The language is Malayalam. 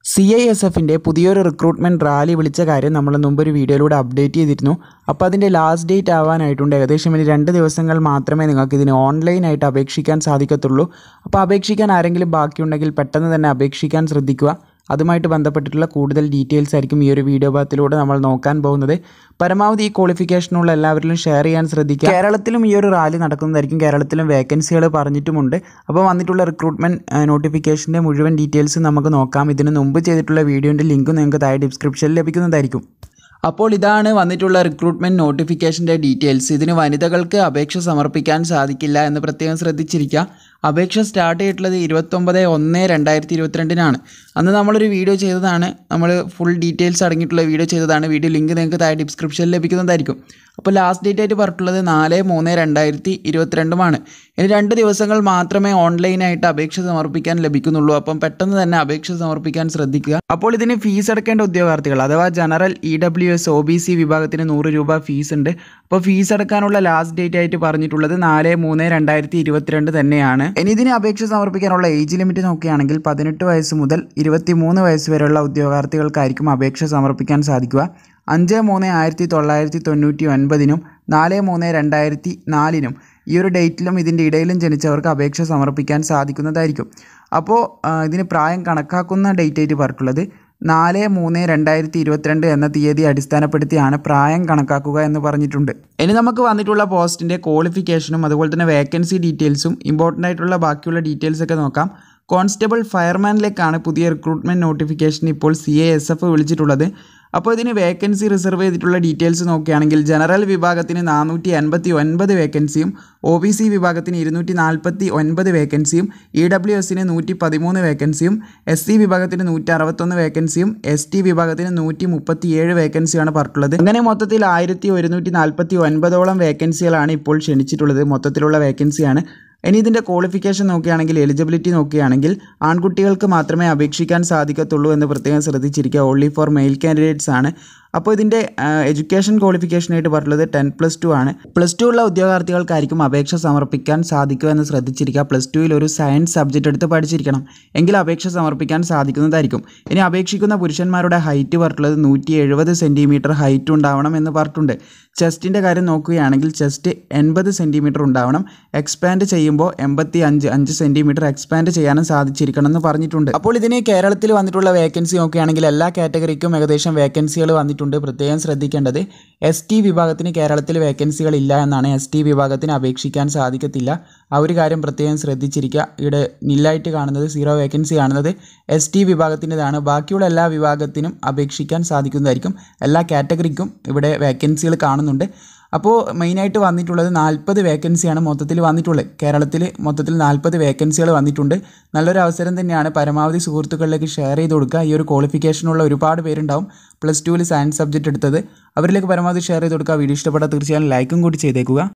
സി ഐ എസ് എഫിൻ്റെ പുതിയൊരു റിക്രൂട്ട്മെൻറ്റ് റാലി വിളിച്ച കാര്യം നമ്മൾ മുമ്പൊരു വീഡിയോയിലൂടെ അപ്ഡേറ്റ് ചെയ്തിരുന്നു അപ്പോൾ അതിൻ്റെ ലാസ്റ്റ് ഡേറ്റ് ആവാനായിട്ടുണ്ട് ഏകദേശം ഇനി രണ്ട് ദിവസങ്ങൾ മാത്രമേ നിങ്ങൾക്ക് ഇതിന് ഓൺലൈനായിട്ട് അപേക്ഷിക്കാൻ സാധിക്കത്തുള്ളൂ അപ്പോൾ അപേക്ഷിക്കാൻ ആരെങ്കിലും ബാക്കിയുണ്ടെങ്കിൽ പെട്ടെന്ന് തന്നെ അപേക്ഷിക്കാൻ ശ്രദ്ധിക്കുക അതുമായിട്ട് ബന്ധപ്പെട്ടിട്ടുള്ള കൂടുതൽ ഡീറ്റെയിൽസ് ആയിരിക്കും ഈ ഒരു വീഡിയോ ഭാഗത്തിലൂടെ നമ്മൾ നോക്കാൻ പോകുന്നത് പരമാവധി ഈ ക്വാളിഫിക്കേഷനുള്ള എല്ലാവരിലും ഷെയർ ചെയ്യാൻ ശ്രദ്ധിക്കുക കേരളത്തിലും ഈ ഒരു റാലി നടക്കുന്നതായിരിക്കും കേരളത്തിലും വേക്കൻസികൾ പറഞ്ഞിട്ടുമുണ്ട് അപ്പോൾ വന്നിട്ടുള്ള റിക്രൂട്ട്മെൻറ്റ് നോട്ടിഫിക്കേഷൻ്റെ മുഴുവൻ ഡീറ്റെയിൽസ് നമുക്ക് നോക്കാം ഇതിന് മുമ്പ് ചെയ്തിട്ടുള്ള വീഡിയോൻ്റെ ലിങ്ക് നിങ്ങൾക്ക് താഴെ ഡിസ്ക്രിപ്ഷനിൽ ലഭിക്കുന്നതായിരിക്കും അപ്പോൾ ഇതാണ് വന്നിട്ടുള്ള റിക്രൂട്ട്മെൻറ്റ് നോട്ടിഫിക്കേഷൻ്റെ ഡീറ്റെയിൽസ് ഇതിന് വനിതകൾക്ക് അപേക്ഷ സമർപ്പിക്കാൻ സാധിക്കില്ല എന്ന് പ്രത്യേകം ശ്രദ്ധിച്ചിരിക്കുക അപേക്ഷ സ്റ്റാർട്ട് ചെയ്തിട്ടുള്ളത് ഇരുപത്തൊമ്പത് ഒന്ന് രണ്ടായിരത്തി ഇരുപത്തിരണ്ടിനാണ് അന്ന് നമ്മളൊരു വീഡിയോ ചെയ്തതാണ് നമ്മൾ ഫുൾ ഡീറ്റെയിൽസ് അടങ്ങിയിട്ടുള്ള വീഡിയോ ചെയ്തതാണ് വീഡിയോ ലിങ്ക് നിങ്ങൾക്ക് താഴെ ഡിസ്ക്രിപ്ഷനിൽ ലഭിക്കുന്നതായിരിക്കും അപ്പോൾ ലാസ്റ്റ് ഡേറ്റ് ആയിട്ട് പറഞ്ഞിട്ടുള്ളത് നാല് മൂന്ന് രണ്ടായിരത്തി ഇരുപത്തിരണ്ടുമാണ് ഇനി രണ്ട് ദിവസങ്ങൾ മാത്രമേ ഓൺലൈനായിട്ട് അപേക്ഷ സമർപ്പിക്കാൻ ലഭിക്കുന്നുള്ളൂ അപ്പം പെട്ടെന്ന് തന്നെ അപേക്ഷ സമർപ്പിക്കാൻ ശ്രദ്ധിക്കുക അപ്പോൾ ഇതിന് ഫീസ് അടക്കേണ്ട ഉദ്യോഗാർത്ഥികൾ അഥവാ general E W S O B C വിഭാഗത്തിന് നൂറ് രൂപ ഫീസ് ഉണ്ട് അപ്പോൾ ഫീസ് അടക്കാനുള്ള ലാസ്റ്റ് ഡേറ്റ് ആയിട്ട് പറഞ്ഞിട്ടുള്ളത് നാല് മൂന്ന് രണ്ടായിരത്തി ഇരുപത്തിരണ്ട് തന്നെയാണ് ഇനി ഇതിന് അപേക്ഷ സമർപ്പിക്കാനുള്ള ഏജ് ലിമിറ്റ് നോക്കുകയാണെങ്കിൽ പതിനെട്ട് വയസ്സ് മുതൽ ഇരുപത്തി മൂന്ന് വയസ്സ് വരെയുള്ള ഉദ്യോഗാർത്ഥികൾക്കായിരിക്കും അപേക്ഷ സമർപ്പിക്കാൻ സാധിക്കുക അഞ്ച് മൂന്ന് ആയിരത്തി തൊള്ളായിരത്തി തൊണ്ണൂറ്റി ഒൻപതിനും നാല് മൂന്ന് രണ്ടായിരത്തി നാലിനും ഈ ഒരു ഡേറ്റിലും ഇതിൻ്റെ ഇടയിലും ജനിച്ചവർക്ക് അപേക്ഷ സമർപ്പിക്കാൻ സാധിക്കുന്നതായിരിക്കും അപ്പോൾ ഇതിന് പ്രായം കണക്കാക്കുന്ന ഡേറ്റ് ആയിട്ട് പറഞ്ഞിട്ടുള്ളത് നാല് മൂന്ന് രണ്ടായിരത്തി ഇരുപത്തിരണ്ട് എന്ന തീയതി അടിസ്ഥാനപ്പെടുത്തിയാണ് പ്രായം കണക്കാക്കുക എന്ന് പറഞ്ഞിട്ടുണ്ട് ഇനി നമുക്ക് വന്നിട്ടുള്ള പോസ്റ്റിൻ്റെ ക്വാളിഫിക്കേഷനും അതുപോലെ തന്നെ വേക്കൻസി ഡീറ്റെയിൽസും ഇമ്പോർട്ടൻ്റ് ആയിട്ടുള്ള ബാക്കിയുള്ള ഡീറ്റെയിൽസ് ഒക്കെ നോക്കാം കോൺസ്റ്റബിൾ ഫയർമാനിലേക്കാണ് പുതിയ റിക്രൂട്ട്മെൻറ്റ് നോട്ടിഫിക്കേഷൻ ഇപ്പോൾ സി എ എസ് എഫ് വിളിച്ചിട്ടുള്ളത് അപ്പോൾ ഇതിന് വേക്കൻസി റിസർവ് ചെയ്തിട്ടുള്ള ഡീറ്റെയിൽസ് നോക്കുകയാണെങ്കിൽ ജനറൽ വിഭാഗത്തിന് നാനൂറ്റി എൺപത്തി ഒൻപത് വേക്കൻസിയും ഒ ബി സി വിഭാഗത്തിന് ഇരുന്നൂറ്റി നാൽപ്പത്തി ഒൻപത് വേക്കൻസിയും ഇ ഡബ്ല്യു എസിന് നൂറ്റി പതിമൂന്ന് വേക്കൻസിയും എസ് സി വിഭാഗത്തിന് നൂറ്റി അറുപത്തൊന്ന് വേക്കൻസിയും എസ് ടി വിഭാഗത്തിന് നൂറ്റി മുപ്പത്തി ഏഴ് വേക്കൻസിയാണ് പറഞ്ഞിട്ടുള്ളത് അങ്ങനെ മൊത്തത്തിൽ ആയിരത്തി ഒരുന്നൂറ്റി നാൽപ്പത്തി ഒൻപതോളം വേക്കൻസികളാണ് ഇപ്പോൾ ക്ഷണിച്ചിട്ടുള്ളത് മൊത്തത്തിലുള്ള വേക്കൻസിയാണ് ഇനി ഇതിൻ്റെ ക്വാളിഫിക്കേഷൻ നോക്കുകയാണെങ്കിൽ എലിജിബിലിറ്റി നോക്കുകയാണെങ്കിൽ ആൺകുട്ടികൾക്ക് മാത്രമേ അപേക്ഷിക്കാൻ സാധിക്കത്തുള്ളൂ എന്ന് പ്രത്യേകം ശ്രദ്ധിച്ചിരിക്കുക ഓൺലി ഫോർ മെയിൽ കാൻഡിഡേറ്റ്സ് ആണ് അപ്പോൾ ഇതിൻ്റെ എഡ്യൂക്കേഷൻ ക്വാളിഫിക്കേഷനായിട്ട് പറഞ്ഞിട്ടുള്ളത് ടെൻ പ്ലസ് ടു ആണ് പ്ലസ് ടു ഉള്ള ഉദ്യോഗാർത്ഥികൾക്കായിരിക്കും അപേക്ഷ സമർപ്പിക്കാൻ സാധിക്കുക എന്ന് ശ്രദ്ധിച്ചിരിക്കുക പ്ലസ് ടുവിൽ ഒരു സയൻസ് സബ്ജക്റ്റ് എടുത്ത് പഠിച്ചിരിക്കണം എങ്കിൽ അപേക്ഷ സമർപ്പിക്കാൻ സാധിക്കുന്നതായിരിക്കും ഇനി അപേക്ഷിക്കുന്ന പുരുഷന്മാരുടെ ഹൈറ്റ് പറഞ്ഞിട്ടുള്ളത് നൂറ്റി എഴുപത് സെൻറ്റിമീറ്റർ ഹൈറ്റ് ഉണ്ടാവണം എന്ന് പറഞ്ഞിട്ടുണ്ട് ചെസ്റ്റിൻ്റെ കാര്യം നോക്കുകയാണെങ്കിൽ ചെസ്റ്റ് എൺപത് സെൻറ്റിമീറ്റർ ഉണ്ടാവണം എക്സ്പാൻഡ് ചെയ്യുമ്പോൾ എൺപത്തി അഞ്ച് അഞ്ച് സെൻറ്റിമീറ്റർ എക്സ്പാൻഡ് ചെയ്യാനും സാധിച്ചിരിക്കണം എന്ന് പറഞ്ഞിട്ടുണ്ട് അപ്പോൾ ഇതിന് കേരളത്തിൽ വന്നിട്ടുള്ള വേക്കൻസി നോക്കുകയാണെങ്കിൽ എല്ലാ കാറ്റഗറിക്കും ഏകദേശം വേക്കൻസികൾ വന്നിട്ടുണ്ട് പ്രത്യേകം ശ്രദ്ധിക്കേണ്ടത് എസ് ടി വിഭാഗത്തിന് കേരളത്തിൽ വേക്കൻസികൾ ഇല്ല എന്നാണ് എസ് ടി വിഭാഗത്തിന് അപേക്ഷിക്കാൻ സാധിക്കത്തില്ല ആ ഒരു കാര്യം പ്രത്യേകം ശ്രദ്ധിച്ചിരിക്കുക ഇവിടെ നില്ലായിട്ട് കാണുന്നത് സീറോ വേക്കൻസി കാണുന്നത് എസ് ടി വിഭാഗത്തിൻ്റെതാണ് ബാക്കിയുള്ള എല്ലാ വിഭാഗത്തിനും അപേക്ഷിക്കാൻ സാധിക്കുന്നതായിരിക്കും എല്ലാ കാറ്റഗറിക്കും ഇവിടെ വേക്കൻസികൾ കാണുന്നുണ്ട് അപ്പോൾ മെയിനായിട്ട് വന്നിട്ടുള്ളത് നാൽപ്പത് വേക്കൻസിയാണ് മൊത്തത്തിൽ വന്നിട്ടുള്ളത് കേരളത്തിൽ മൊത്തത്തിൽ നാൽപ്പത് വേക്കൻസികൾ വന്നിട്ടുണ്ട് നല്ലൊരു അവസരം തന്നെയാണ് പരമാവധി സുഹൃത്തുക്കളിലേക്ക് ഷെയർ ചെയ്ത് കൊടുക്കുക ഈ ഒരു ക്വാളിഫിക്കേഷനുള്ള ഒരുപാട് പേരുണ്ടാവും പ്ലസ് ടുവിൽ സയൻസ് സബ്ജക്റ്റ് എടുത്തത് അവരിലേക്ക് പരമാവധി ഷെയർ ചെയ്ത് കൊടുക്കുക വീഡിയോ ഇഷ്ടപ്പെട്ടാൽ തീർച്ചയായും ലൈക്കും കൂടി ചെയ്തേക്കുക